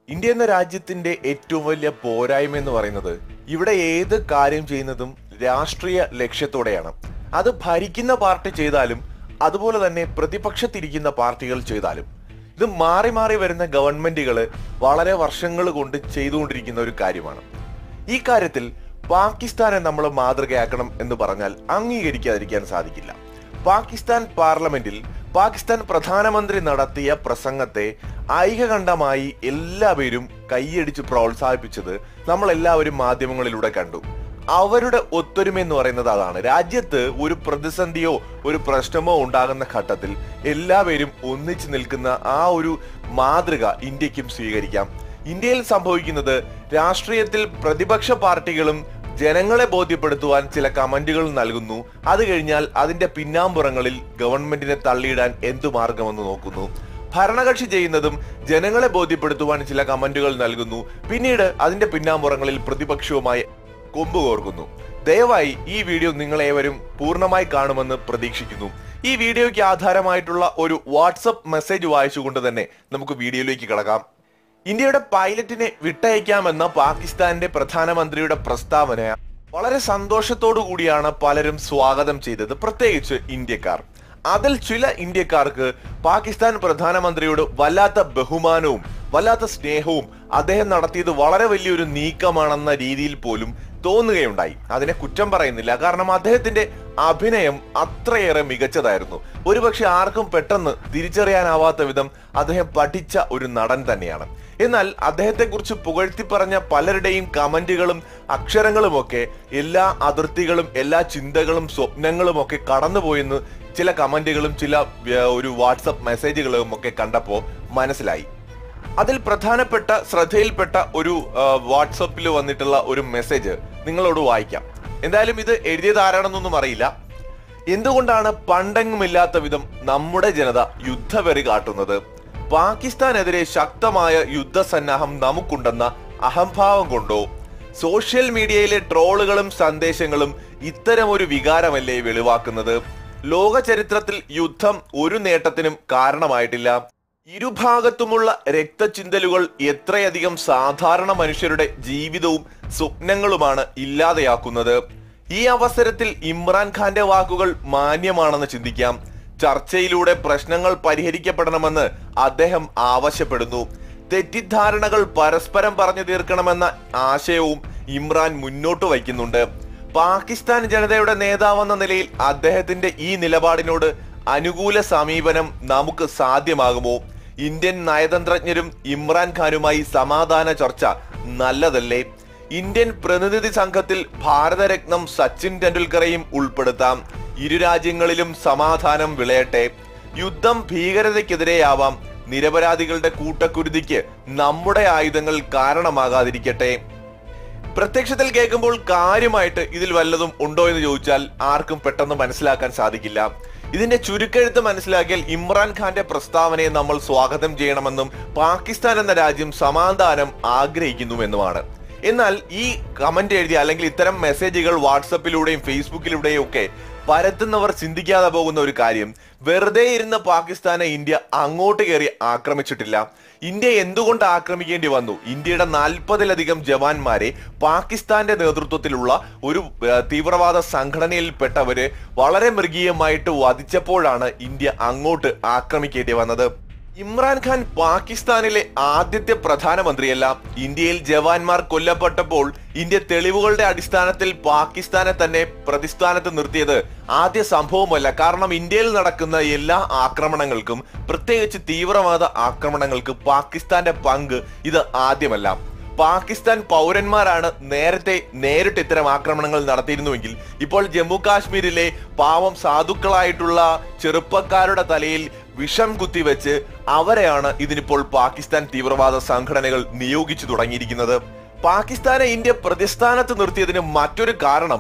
India എന്ന രാജ്യത്തിന്റെ ഏറ്റവും വലിയ പോരായ്മ എന്ന് പറയുന്നത് ഇവിടെ ഏത് കാര്യം ചെയ്യുന്നതും രാഷ്ട്രീയ ലക്ഷ്യത്തോടെയാണ് അത് ഭരിക്കുന്ന പാർട്ടി ചെയ്താലും അതുപോലെ തന്നെ പ്രതിപക്ഷത്തിരിക്കുന്ന പാർട്ടികൾ ചെയ്താലും ഇത് മാറി മാറി വരുന്ന ഗവൺമെന്റുകൾ വളരെ വർഷങ്ങൾ കൊണ്ട് ചെയ്തുകൊണ്ടിരിക്കുന്ന ഒരു കാര്യമാണ് ഈ കാര്യത്തിൽ പാകിസ്ഥാനെ നമ്മൾ മാതൃകയാക്കണം എന്ന് പറഞ്ഞാൽ അംഗീകരിക്കാതിരിക്കാൻ സാധിക്കില്ല പാകിസ്ഥാൻ പാർലമെന്റിൽ പാകിസ്ഥാൻ പ്രധാനമന്ത്രി നടത്തിയ പ്രസംഗത്തെ ഐകകണ്ഠമായി എല്ലാവരും കൈയടിച്ച് പ്രോത്സാഹിപ്പിച്ചത് നമ്മൾ എല്ലാവരും മാധ്യമങ്ങളിലൂടെ കണ്ടു അവരുടെ ഒത്തൊരുമ എന്ന് പറയുന്നത് അതാണ് രാജ്യത്ത് ഒരു പ്രതിസന്ധിയോ ഒരു പ്രശ്നമോ ഉണ്ടാകുന്ന ഘട്ടത്തിൽ എല്ലാവരും ഒന്നിച്ചു നിൽക്കുന്ന ആ ഒരു മാതൃക ഇന്ത്യക്കും സ്വീകരിക്കാം ഇന്ത്യയിൽ സംഭവിക്കുന്നത് രാഷ്ട്രീയത്തിൽ പ്രതിപക്ഷ പാർട്ടികളും ജനങ്ങളെ ബോധ്യപ്പെടുത്തുവാൻ ചില കമന്റുകൾ നൽകുന്നു അത് കഴിഞ്ഞാൽ അതിന്റെ പിന്നാമ്പുറങ്ങളിൽ ഗവൺമെന്റിനെ തള്ളിയിടാൻ എന്തു മാർഗമെന്ന് നോക്കുന്നു ഭരണകക്ഷി ചെയ്യുന്നതും ജനങ്ങളെ ബോധ്യപ്പെടുത്തുവാൻ ചില കമന്റുകൾ നൽകുന്നു പിന്നീട് അതിന്റെ പിന്നാമ്പുറങ്ങളിൽ പ്രതിപക്ഷവുമായി കൊമ്പ് കോർക്കുന്നു ദയവായി ഈ വീഡിയോ നിങ്ങളേവരും പൂർണ്ണമായി കാണുമെന്ന് പ്രതീക്ഷിക്കുന്നു ഈ വീഡിയോയ്ക്ക് ആധാരമായിട്ടുള്ള ഒരു വാട്സപ്പ് മെസ്സേജ് വായിച്ചുകൊണ്ട് തന്നെ നമുക്ക് വീഡിയോയിലേക്ക് കിടക്കാം ഇന്ത്യയുടെ പൈലറ്റിനെ വിട്ടയക്കാമെന്ന പാകിസ്ഥാന്റെ പ്രധാനമന്ത്രിയുടെ പ്രസ്താവന വളരെ സന്തോഷത്തോടു കൂടിയാണ് പലരും സ്വാഗതം ചെയ്തത് പ്രത്യേകിച്ച് ഇന്ത്യക്കാർ അതിൽ ചില ഇന്ത്യക്കാർക്ക് പാകിസ്ഥാൻ പ്രധാനമന്ത്രിയോട് വല്ലാത്ത ബഹുമാനവും വല്ലാത്ത സ്നേഹവും അദ്ദേഹം നടത്തിയത് വളരെ വലിയൊരു നീക്കമാണെന്ന രീതിയിൽ പോലും തോന്നുകയുണ്ടായി അതിനെ കുറ്റം പറയുന്നില്ല കാരണം അദ്ദേഹത്തിന്റെ അഭിനയം അത്രയേറെ മികച്ചതായിരുന്നു ഒരുപക്ഷെ ആർക്കും പെട്ടെന്ന് തിരിച്ചറിയാനാവാത്ത വിധം അദ്ദേഹം പഠിച്ച ഒരു നടൻ തന്നെയാണ് എന്നാൽ അദ്ദേഹത്തെക്കുറിച്ച് പുകഴ്ത്തി പറഞ്ഞ പലരുടെയും കമന്റുകളും അക്ഷരങ്ങളുമൊക്കെ എല്ലാ അതിർത്തികളും എല്ലാ ചിന്തകളും സ്വപ്നങ്ങളും ഒക്കെ കടന്നുപോയെന്ന് ചില കമന്റുകളും ചില ഏർ, ഒരു വാട്സപ്പ് മെസ്സേജുകളും ഒക്കെ കണ്ടപ്പോൾ മനസ്സിലായി അതിൽ പ്രധാനപ്പെട്ട ശ്രദ്ധയിൽപ്പെട്ട ഒരു വാട്സപ്പിൽ വന്നിട്ടുള്ള ഒരു മെസ്സേജ് നിങ്ങളോട് വായിക്കാം എന്തായാലും ഇത് എഴുതിയത് ആരാണെന്നൊന്നും അറിയില്ല എന്തുകൊണ്ടാണ് പണ്ടെങ്ങുമില്ലാത്ത വിധം നമ്മുടെ ജനത യുദ്ധവെറി കാട്ടുന്നത് പാകിസ്ഥാനെതിരെ ശക്തമായ യുദ്ധസന്നാഹം നമുക്കുണ്ടെന്ന അഹംഭാവം കൊണ്ടോ സോഷ്യൽ മീഡിയയിലെ ട്രോളുകളും സന്ദേശങ്ങളും ഇത്തരം ഒരു വികാരമല്ലേ വെളിവാക്കുന്നത് ലോക ചരിത്രത്തിൽ യുദ്ധം ഒരു നേട്ടത്തിനും കാരണമായിട്ടില്ല ഇരുഭാഗത്തുമുള്ള രക്തചിന്തലുകൾ എത്രയധികം സാധാരണ മനുഷ്യരുടെ ജീവിതവും സ്വപ്നങ്ങളുമാണ് ഇല്ലാതെയാക്കുന്നത് ഈ അവസരത്തിൽ ഇമ്രാൻഖാന്റെ വാക്കുകൾ മാന്യമാണെന്ന് ചിന്തിക്കാം ചർച്ചയിലൂടെ പ്രശ്നങ്ങൾ പരിഹരിക്കപ്പെടണമെന്ന് അദ്ദേഹം ആവശ്യപ്പെടുന്നു തെറ്റിദ്ധാരണകൾ പരസ്പരം പറഞ്ഞു തീർക്കണമെന്ന ആശയവും ഇമ്രാൻ മുന്നോട്ട് വയ്ക്കുന്നുണ്ട് പാകിസ്ഥാൻ ജനതയുടെ നേതാവെന്ന നിലയിൽ അദ്ദേഹത്തിന്റെ ഈ നിലപാടിനോട് അനുകൂല സമീപനം നമുക്ക് സാധ്യമാകുമോ ഇന്ത്യൻ നയതന്ത്രജ്ഞരും ഇമ്രാൻഖാനുമായി സമാധാന ചർച്ച നല്ലതല്ലേ ഇന്ത്യൻ പ്രതിനിധി സംഘത്തിൽ ഭാരതരത്നം സച്ചിൻ ടെണ്ടുൽക്കറെയും ഉൾപ്പെടുത്താം ഇരു രാജ്യങ്ങളിലും സമാധാനം വിളയട്ടെ യുദ്ധം ഭീകരതയ്ക്കെതിരെയാവാം നിരപരാധികളുടെ കൂട്ടക്കുരുതിക്ക് നമ്മുടെ ആയുധങ്ങൾ കാരണമാകാതിരിക്കട്ടെ പ്രത്യക്ഷത്തിൽ കേൾക്കുമ്പോൾ കാര്യമായിട്ട് ഇതിൽ വല്ലതും ഉണ്ടോ എന്ന് ചോദിച്ചാൽ ആർക്കും പെട്ടെന്ന് മനസ്സിലാക്കാൻ സാധിക്കില്ല ഇതിന്റെ ചുരുക്കെഴുത്ത് മനസ്സിലാക്കിയാൽ ഇമ്രാൻഖാന്റെ പ്രസ്താവനയെ നമ്മൾ സ്വാഗതം ചെയ്യണമെന്നും പാകിസ്ഥാൻ എന്ന രാജ്യം സമാധാനം ആഗ്രഹിക്കുന്നുവെന്നുമാണ് എന്നാൽ ഈ കമന്റ് എഴുതിയ അല്ലെങ്കിൽ ഇത്തരം മെസ്സേജുകൾ വാട്സപ്പിലൂടെയും ഫേസ്ബുക്കിലൂടെയും ഒക്കെ പരത്തുന്നവർ ചിന്തിക്കാതെ പോകുന്ന ഒരു കാര്യം വെറുതെ ഇരുന്ന പാകിസ്ഥാനെ ഇന്ത്യ അങ്ങോട്ട് കയറി ആക്രമിച്ചിട്ടില്ല ഇന്ത്യ എന്തുകൊണ്ട് ആക്രമിക്കേണ്ടി വന്നു ഇന്ത്യയുടെ നാൽപ്പതിലധികം ജവാന്മാരെ പാകിസ്ഥാന്റെ നേതൃത്വത്തിലുള്ള ഒരു ഏർ, തീവ്രവാദ സംഘടനയിൽപ്പെട്ടവര് വളരെ മൃഗീയമായിട്ട് വധിച്ചപ്പോഴാണ് ഇന്ത്യ അങ്ങോട്ട് ആക്രമിക്കേണ്ടി വന്നത് ഇമ്രാൻഖാൻ പാകിസ്ഥാനിലെ ആദ്യത്തെ പ്രധാനമന്ത്രിയല്ല ഇന്ത്യയിൽ ജവാന്മാർ കൊല്ലപ്പെട്ടപ്പോൾ ഇന്ത്യ തെളിവുകളുടെ അടിസ്ഥാനത്തിൽ പാകിസ്ഥാനെ തന്നെ പ്രതിസ്ഥാനത്ത് നിർത്തിയത് ആദ്യ സംഭവമല്ല കാരണം ഇന്ത്യയിൽ നടക്കുന്ന എല്ലാ ആക്രമണങ്ങൾക്കും പ്രത്യേകിച്ച് തീവ്രവാദ ആക്രമണങ്ങൾക്ക് പാകിസ്ഥാന്റെ പങ്ക് ഇത് ആദ്യമല്ല പാകിസ്ഥാൻ പൗരന്മാരാണ് നേരത്തെ നേരിട്ട് ഇത്തരം ആക്രമണങ്ങൾ നടത്തിയിരുന്നുവെങ്കിൽ ഇപ്പോൾ ജമ്മു കാശ്മീരിലെ പാവം സാധുക്കളായിട്ടുള്ള ചെറുപ്പക്കാരുടെ തലയിൽ വിഷം കുത്തിവെച്ച് അവരെയാണ് ഇതിനിപ്പോൾ പാകിസ്ഥാൻ തീവ്രവാദ സംഘടനകൾ നിയോഗിച്ചു തുടങ്ങിയിരിക്കുന്നത് പാകിസ്ഥാനെ ഇന്ത്യ പ്രതിസ്ഥാനത്ത് നിർത്തിയതിന് മറ്റൊരു കാരണം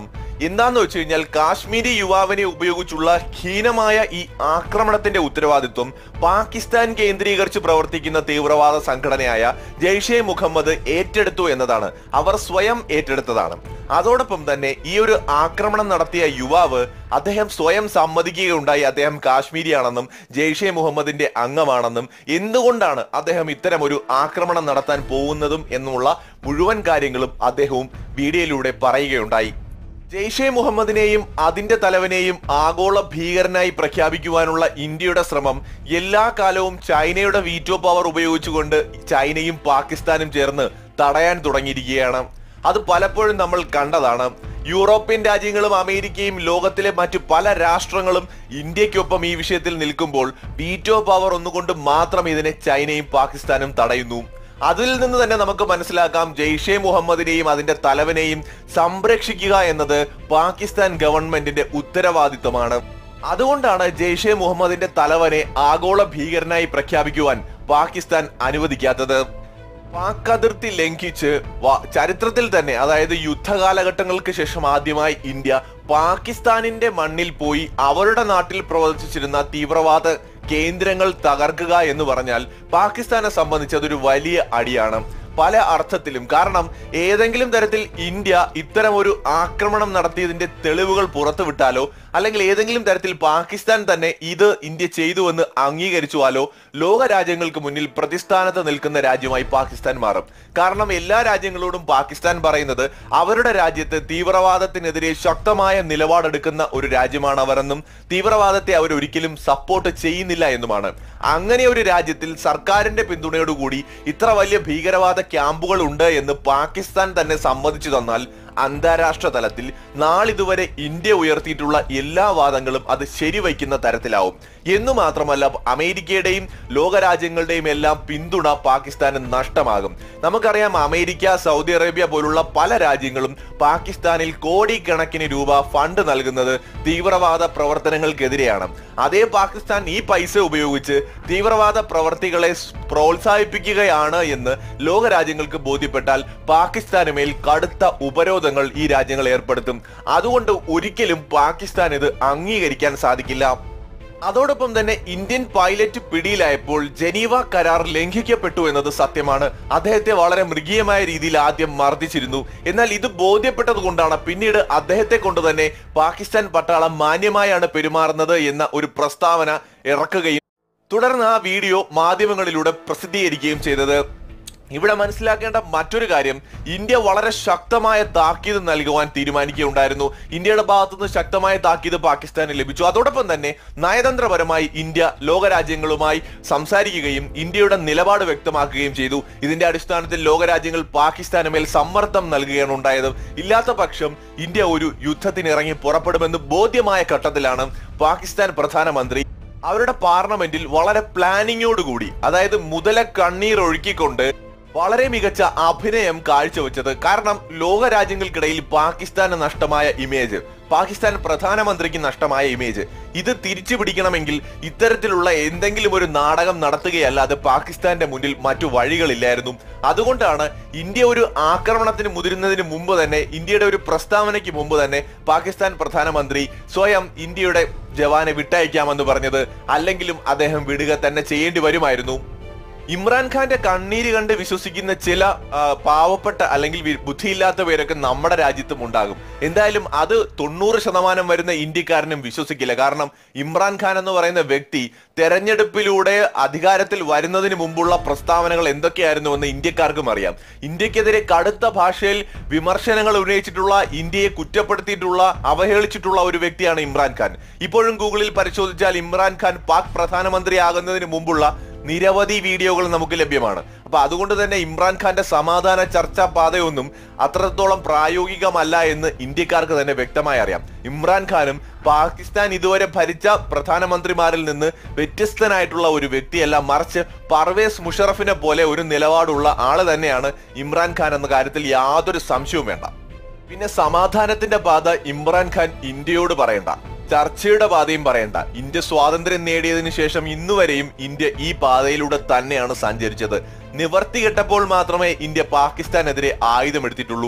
എന്താന്ന് വെച്ച് കഴിഞ്ഞാൽ കാശ്മീരി യുവാവിനെ ഉപയോഗിച്ചുള്ള ഹീനമായ ഈ ആക്രമണത്തിന്റെ ഉത്തരവാദിത്വം പാകിസ്ഥാൻ കേന്ദ്രീകരിച്ച് പ്രവർത്തിക്കുന്ന തീവ്രവാദ സംഘടനയായ ജെയ്ഷെ മുഹമ്മദ് ഏറ്റെടുത്തു എന്നതാണ് അവർ സ്വയം ഏറ്റെടുത്തതാണ് അതോടൊപ്പം തന്നെ ഈ ഒരു ആക്രമണം നടത്തിയ യുവാവ് അദ്ദേഹം സ്വയം സമ്മതിക്കുകയുണ്ടായി അദ്ദേഹം കാശ്മീരിയാണെന്നും ജെയ്ഷെ മുഹമ്മദിന്റെ അംഗമാണെന്നും എന്തുകൊണ്ടാണ് അദ്ദേഹം ഇത്തരം ഒരു ആക്രമണം നടത്താൻ പോകുന്നതും എന്നുള്ള മുഴുവൻ കാര്യങ്ങളും അദ്ദേഹവും വീഡിയോയിലൂടെ പറയുകയുണ്ടായി ജെയ്ഷെ മുഹമ്മദിനെയും അതിന്റെ തലവനെയും ആഗോള ഭീകരനായി പ്രഖ്യാപിക്കുവാനുള്ള ഇന്ത്യയുടെ ശ്രമം എല്ലാ കാലവും ചൈനയുടെ വീറ്റോ പവർ ഉപയോഗിച്ചുകൊണ്ട് ചൈനയും പാകിസ്ഥാനും ചേർന്ന് തടയാൻ തുടങ്ങിയിരിക്കുകയാണ് അത് പലപ്പോഴും നമ്മൾ കണ്ടതാണ് യൂറോപ്യൻ രാജ്യങ്ങളും അമേരിക്കയും ലോകത്തിലെ മറ്റു പല രാഷ്ട്രങ്ങളും ഇന്ത്യക്കൊപ്പം ഈ വിഷയത്തിൽ നിൽക്കുമ്പോൾ വീറ്റോ പവർ ഒന്നുകൊണ്ട് മാത്രം ഇതിനെ ചൈനയും പാകിസ്ഥാനും തടയുന്നു അതിൽ നിന്ന് തന്നെ നമുക്ക് മനസ്സിലാക്കാം ജെയ്ഷെ മുഹമ്മദിനെയും അതിന്റെ തലവനെയും സംരക്ഷിക്കുക എന്നത് പാകിസ്ഥാൻ ഗവൺമെന്റിന്റെ ഉത്തരവാദിത്തമാണ് അതുകൊണ്ടാണ് ജെയ്ഷെ മുഹമ്മദിന്റെ തലവനെ ആഗോള ഭീകരനായി പ്രഖ്യാപിക്കുവാൻ പാകിസ്ഥാൻ അനുവദിക്കാത്തത് പാക് അതിർത്തി ലംഘിച്ച് വ- ചരിത്രത്തിൽ തന്നെ അതായത് യുദ്ധകാലഘട്ടങ്ങൾക്ക് ശേഷം ആദ്യമായി ഇന്ത്യ പാകിസ്ഥാനിന്റെ മണ്ണിൽ പോയി അവരുടെ നാട്ടിൽ പ്രവർത്തിച്ചിരുന്ന തീവ്രവാദ കേന്ദ്രങ്ങൾ തകർക്കുക എന്ന് പറഞ്ഞാൽ പാകിസ്ഥാനെ സംബന്ധിച്ച് അതൊരു വലിയ അടിയാണ് പല അർത്ഥത്തിലും കാരണം ഏതെങ്കിലും തരത്തിൽ ഇന്ത്യ ഇത്തരം ഒരു ആക്രമണം നടത്തിയതിന്റെ തെളിവുകൾ പുറത്തുവിട്ടാലോ അല്ലെങ്കിൽ ഏതെങ്കിലും തരത്തിൽ പാകിസ്ഥാൻ തന്നെ ഇത് ഇന്ത്യ ചെയ്തുവെന്ന് അംഗീകരിച്ചുവാലോ ലോക രാജ്യങ്ങൾക്ക് മുന്നിൽ പ്രതിസ്ഥാനത്ത് നിൽക്കുന്ന രാജ്യമായി പാകിസ്ഥാൻ മാറും കാരണം എല്ലാ രാജ്യങ്ങളോടും പാകിസ്ഥാൻ പറയുന്നത് അവരുടെ രാജ്യത്ത് തീവ്രവാദത്തിനെതിരെ ശക്തമായ നിലപാടെടുക്കുന്ന ഒരു രാജ്യമാണ് അവരെന്നും തീവ്രവാദത്തെ അവർ ഒരിക്കലും സപ്പോർട്ട് ചെയ്യുന്നില്ല എന്നുമാണ് അങ്ങനെ ഒരു രാജ്യത്തിൽ സർക്കാരിന്റെ പിന്തുണയോടുകൂടി ഇത്ര വലിയ ഭീകരവാദ ക്യാമ്പുകൾ ഉണ്ട് എന്ന് പാകിസ്ഥാൻ തന്നെ സമ്മതിച്ചു തന്നാൽ അന്താരാഷ്ട്ര തലത്തിൽ നാളിതുവരെ ഇന്ത്യ ഉയർത്തിയിട്ടുള്ള എല്ലാ വാദങ്ങളും അത് ശരിവയ്ക്കുന്ന തരത്തിലാവും എന്നു മാത്രമല്ല അമേരിക്കയുടെയും ലോകരാജ്യങ്ങളുടെയും എല്ലാം പിന്തുണ പാകിസ്ഥാന് നഷ്ടമാകും നമുക്കറിയാം അമേരിക്ക സൗദി അറേബ്യ പോലുള്ള പല രാജ്യങ്ങളും പാകിസ്ഥാനിൽ കോടിക്കണക്കിന് രൂപ ഫണ്ട് നൽകുന്നത് തീവ്രവാദ പ്രവർത്തനങ്ങൾക്കെതിരെയാണ് അതേ പാകിസ്ഥാൻ ഈ പൈസ ഉപയോഗിച്ച് തീവ്രവാദ പ്രവർത്തികളെ സ് പ്രോത്സാഹിപ്പിക്കുകയാണ് എന്ന് ലോകരാജ്യങ്ങൾക്ക് ബോധ്യപ്പെട്ടാൽ പാകിസ്ഥാന് മേൽ കടുത്ത ഉപരോധങ്ങൾ ഈ രാജ്യങ്ങൾ ഏർപ്പെടുത്തും അതുകൊണ്ട് ഒരിക്കലും പാകിസ്ഥാൻ ഇത് അംഗീകരിക്കാൻ സാധിക്കില്ല അതോടൊപ്പം തന്നെ ഇന്ത്യൻ പൈലറ്റ് പിടിയിലായപ്പോൾ ജനീവ കരാർ ലംഘിക്കപ്പെട്ടു എന്നത് സത്യമാണ് അദ്ദേഹത്തെ വളരെ മൃഗീയമായ രീതിയിൽ ആദ്യം മർദ്ദിച്ചിരുന്നു എന്നാൽ ഇത് ബോധ്യപ്പെട്ടത് കൊണ്ടാണ് പിന്നീട് അദ്ദേഹത്തെ കൊണ്ട് തന്നെ പാകിസ്ഥാൻ പട്ടാളം മാന്യമായാണ് പെരുമാറുന്നത് എന്ന ഒരു പ്രസ്താവന ഇറക്കുകയും തുടർന്ന് ആ വീഡിയോ മാധ്യമങ്ങളിലൂടെ പ്രസിദ്ധീകരിക്കുകയും ചെയ്തത് ഇവിടെ മനസ്സിലാക്കേണ്ട മറ്റൊരു കാര്യം ഇന്ത്യ വളരെ ശക്തമായ താക്കീത് നൽകുവാൻ തീരുമാനിക്കുകയുണ്ടായിരുന്നു ഇന്ത്യയുടെ ഭാഗത്തുനിന്ന് ശക്തമായ താക്കീത് പാകിസ്ഥാന് ലഭിച്ചു അതോടൊപ്പം തന്നെ നയതന്ത്രപരമായി ഇന്ത്യ ലോകരാജ്യങ്ങളുമായി സംസാരിക്കുകയും ഇന്ത്യയുടെ നിലപാട് വ്യക്തമാക്കുകയും ചെയ്തു ഇതിന്റെ അടിസ്ഥാനത്തിൽ ലോകരാജ്യങ്ങൾ പാകിസ്ഥാന് മേൽ സമ്മർദ്ദം നൽകുകയാണ് ഉണ്ടായത് ഇല്ലാത്ത പക്ഷം ഇന്ത്യ ഒരു യുദ്ധത്തിന് ഇറങ്ങി പുറപ്പെടുമെന്ന് ബോധ്യമായ ഘട്ടത്തിലാണ് പാകിസ്ഥാൻ പ്രധാനമന്ത്രി അവരുടെ പാർലമെന്റിൽ വളരെ പ്ലാനിങ്ങോടുകൂടി അതായത് മുതല കണ്ണീർ ഒഴുക്കിക്കൊണ്ട് വളരെ മികച്ച അഭിനയം കാഴ്ചവെച്ചത് കാരണം ലോക രാജ്യങ്ങൾക്കിടയിൽ പാകിസ്ഥാന് നഷ്ടമായ ഇമേജ് പാകിസ്ഥാൻ പ്രധാനമന്ത്രിക്ക് നഷ്ടമായ ഇമേജ് ഇത് തിരിച്ചു പിടിക്കണമെങ്കിൽ ഇത്തരത്തിലുള്ള എന്തെങ്കിലും ഒരു നാടകം നടത്തുകയല്ലാതെ പാകിസ്ഥാന്റെ മുന്നിൽ മറ്റു വഴികളില്ലായിരുന്നു അതുകൊണ്ടാണ് ഇന്ത്യ ഒരു ആക്രമണത്തിന് മുതിരുന്നതിന് മുമ്പ് തന്നെ ഇന്ത്യയുടെ ഒരു പ്രസ്താവനയ്ക്ക് മുമ്പ് തന്നെ പാകിസ്ഥാൻ പ്രധാനമന്ത്രി സ്വയം ഇന്ത്യയുടെ ജവാനെ വിട്ടയക്കാമെന്ന് പറഞ്ഞത് അല്ലെങ്കിലും അദ്ദേഹം വിടുക തന്നെ ചെയ്യേണ്ടി വരുമായിരുന്നു ഇമ്രാൻഖാന്റെ കണ്ണീര് കണ്ട് വിശ്വസിക്കുന്ന ചില ആ, പാവപ്പെട്ട അല്ലെങ്കിൽ വി- ബുദ്ധിയില്ലാത്ത പേരൊക്കെ നമ്മുടെ രാജ്യത്തും ഉണ്ടാകും എന്തായാലും അത് തൊണ്ണൂറ് ശതമാനം വരുന്ന ഇന്ത്യക്കാരനും വിശ്വസിക്കില്ല കാരണം ഇമ്രാൻഖാൻ എന്ന് പറയുന്ന വ്യക്തി തെരഞ്ഞെടുപ്പിലൂടെ അധികാരത്തിൽ വരുന്നതിന് മുമ്പുള്ള പ്രസ്താവനകൾ എന്തൊക്കെയായിരുന്നു എന്ന് ഇന്ത്യക്കാർക്കും അറിയാം ഇന്ത്യക്കെതിരെ കടുത്ത ഭാഷയിൽ വിമർശനങ്ങൾ ഉന്നയിച്ചിട്ടുള്ള ഇന്ത്യയെ കുറ്റപ്പെടുത്തിയിട്ടുള്ള അവഹേളിച്ചിട്ടുള്ള ഒരു വ്യക്തിയാണ് ഇമ്രാൻഖാൻ ഇപ്പോഴും ഗൂഗിളിൽ പരിശോധിച്ചാൽ ഇമ്രാൻഖാൻ പാക് പ്രധാനമന്ത്രിയാകുന്നതിന് മുമ്പുള്ള നിരവധി വീഡിയോകൾ നമുക്ക് ലഭ്യമാണ് അപ്പൊ അതുകൊണ്ട് തന്നെ ഇമ്രാൻഖാന്റെ സമാധാന ചർച്ചാ പാതയൊന്നും അത്രത്തോളം പ്രായോഗികമല്ല എന്ന് ഇന്ത്യക്കാർക്ക് തന്നെ വ്യക്തമായി അറിയാം ഇമ്രാൻഖാനും പാകിസ്ഥാൻ ഇതുവരെ ഭരിച്ച പ്രധാനമന്ത്രിമാരിൽ നിന്ന് വ്യത്യസ്തനായിട്ടുള്ള ഒരു വ്യക്തിയല്ല മറിച്ച് പർവേസ് മുഷറഫിനെ പോലെ ഒരു നിലപാടുള്ള ആള് തന്നെയാണ് ഇമ്രാൻഖാൻ എന്ന കാര്യത്തിൽ യാതൊരു സംശയവും വേണ്ട പിന്നെ സമാധാനത്തിന്റെ പാത ഇമ്രാൻഖാൻ ഇന്ത്യയോട് പറയണ്ട ചർച്ചയുടെ പാതയും പറയണ്ട ഇന്ത്യ സ്വാതന്ത്ര്യം നേടിയതിനു ശേഷം ഇന്നുവരെയും ഇന്ത്യ ഈ പാതയിലൂടെ തന്നെയാണ് സഞ്ചരിച്ചത് നിവർത്തി കെട്ടപ്പോൾ മാത്രമേ ഇന്ത്യ പാകിസ്ഥാനെതിരെ ആയുധമെടുത്തിട്ടുള്ളൂ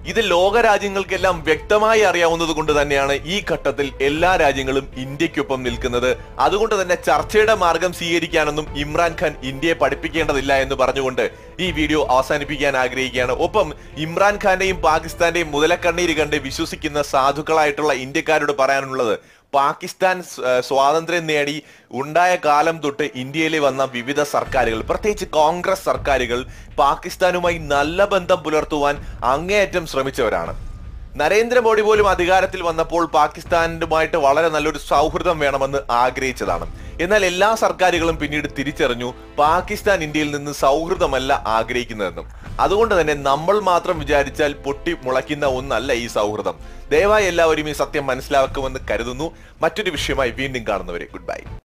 ഇത് ലോക രാജ്യങ്ങൾക്കെല്ലാം വ്യക്തമായി അറിയാവുന്നത് കൊണ്ട് തന്നെയാണ് ഈ ഘട്ടത്തിൽ എല്ലാ രാജ്യങ്ങളും ഇന്ത്യക്കൊപ്പം നിൽക്കുന്നത് അതുകൊണ്ട് തന്നെ ചർച്ചയുടെ മാർഗം സ്വീകരിക്കാനൊന്നും ഇമ്രാൻഖാൻ ഇന്ത്യയെ പഠിപ്പിക്കേണ്ടതില്ല എന്ന് പറഞ്ഞുകൊണ്ട് ഈ വീഡിയോ അവസാനിപ്പിക്കാൻ ആഗ്രഹിക്കുകയാണ് ഒപ്പം ഇമ്രാൻഖാന്റെയും പാകിസ്ഥാന്റെയും മുതലക്കണ്ണീര് കണ്ട് വിശ്വസിക്കുന്ന സാധുക്കളായിട്ടുള്ള ഇന്ത്യക്കാരോട് പറയാനുള്ളത് പാകിസ്ഥാൻ സ്- ഏഹ് സ്വാതന്ത്ര്യം നേടി ഉണ്ടായ കാലം തൊട്ട് ഇന്ത്യയിലെ വന്ന വിവിധ സർക്കാരുകൾ പ്രത്യേകിച്ച് കോൺഗ്രസ് സർക്കാരുകൾ പാകിസ്ഥാനുമായി നല്ല ബന്ധം പുലർത്തുവാൻ അങ്ങേയറ്റം ശ്രമിച്ചവരാണ് നരേന്ദ്രമോദി പോലും അധികാരത്തിൽ വന്നപ്പോൾ പാകിസ്ഥാനുമായിട്ട് വളരെ നല്ലൊരു സൗഹൃദം വേണമെന്ന് ആഗ്രഹിച്ചതാണ് എന്നാൽ എല്ലാ സർക്കാരുകളും പിന്നീട് തിരിച്ചറിഞ്ഞു പാകിസ്ഥാൻ ഇന്ത്യയിൽ നിന്ന് സൗഹൃദമല്ല ആഗ്രഹിക്കുന്നതെന്നും അതുകൊണ്ട് തന്നെ നമ്മൾ മാത്രം വിചാരിച്ചാൽ പൊട്ടി മുളയ്ക്കുന്ന ഒന്നല്ല ഈ സൗഹൃദം ദയവായി എല്ലാവരും ഈ സത്യം മനസ്സിലാക്കുമെന്ന് കരുതുന്നു മറ്റൊരു വിഷയമായി വീണ്ടും കാണുന്നവരെ ഗുഡ് ബൈ